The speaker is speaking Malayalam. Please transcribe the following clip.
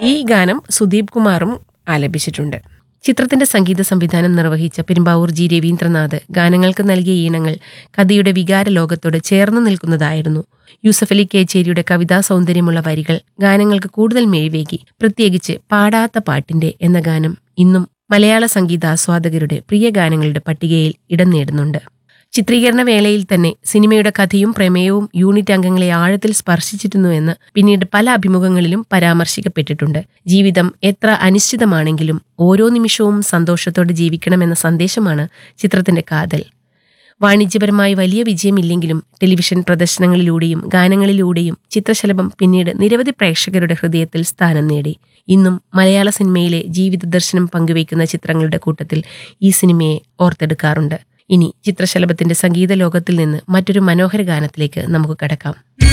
ഈ ഗാനം സുദീപ് കുമാറും ആലപിച്ചിട്ടുണ്ട് ചിത്രത്തിന്റെ സംഗീത സംവിധാനം നിർവഹിച്ച പെരുമ്പാവൂർ ജി രവീന്ദ്രനാഥ് ഗാനങ്ങൾക്ക് നൽകിയ ഈണങ്ങൾ കഥയുടെ വികാര ലോകത്തോട് ചേർന്നു നിൽക്കുന്നതായിരുന്നു യൂസഫ് അലി കേച്ചേരിയുടെ കവിതാ സൗന്ദര്യമുള്ള വരികൾ ഗാനങ്ങൾക്ക് കൂടുതൽ മെഴിവേകി പ്രത്യേകിച്ച് പാടാത്ത പാട്ടിന്റെ എന്ന ഗാനം ഇന്നും മലയാള സംഗീതാസ്വാദകരുടെ പ്രിയ ഗാനങ്ങളുടെ പട്ടികയിൽ ഇടം നേടുന്നുണ്ട് ചിത്രീകരണ വേളയിൽ തന്നെ സിനിമയുടെ കഥയും പ്രമേയവും യൂണിറ്റ് അംഗങ്ങളെ ആഴത്തിൽ സ്പർശിച്ചിരുന്നുവെന്ന് പിന്നീട് പല അഭിമുഖങ്ങളിലും പരാമർശിക്കപ്പെട്ടിട്ടുണ്ട് ജീവിതം എത്ര അനിശ്ചിതമാണെങ്കിലും ഓരോ നിമിഷവും സന്തോഷത്തോടെ ജീവിക്കണമെന്ന സന്ദേശമാണ് ചിത്രത്തിന്റെ കാതൽ വാണിജ്യപരമായി വലിയ വിജയമില്ലെങ്കിലും ടെലിവിഷൻ പ്രദർശനങ്ങളിലൂടെയും ഗാനങ്ങളിലൂടെയും ചിത്രശലഭം പിന്നീട് നിരവധി പ്രേക്ഷകരുടെ ഹൃദയത്തിൽ സ്ഥാനം നേടി ഇന്നും മലയാള സിനിമയിലെ ജീവിത ദർശനം പങ്കുവയ്ക്കുന്ന ചിത്രങ്ങളുടെ കൂട്ടത്തിൽ ഈ സിനിമയെ ഓർത്തെടുക്കാറുണ്ട് ഇനി ചിത്രശലഭത്തിന്റെ സംഗീത ലോകത്തിൽ നിന്ന് മറ്റൊരു മനോഹര ഗാനത്തിലേക്ക് നമുക്ക് കടക്കാം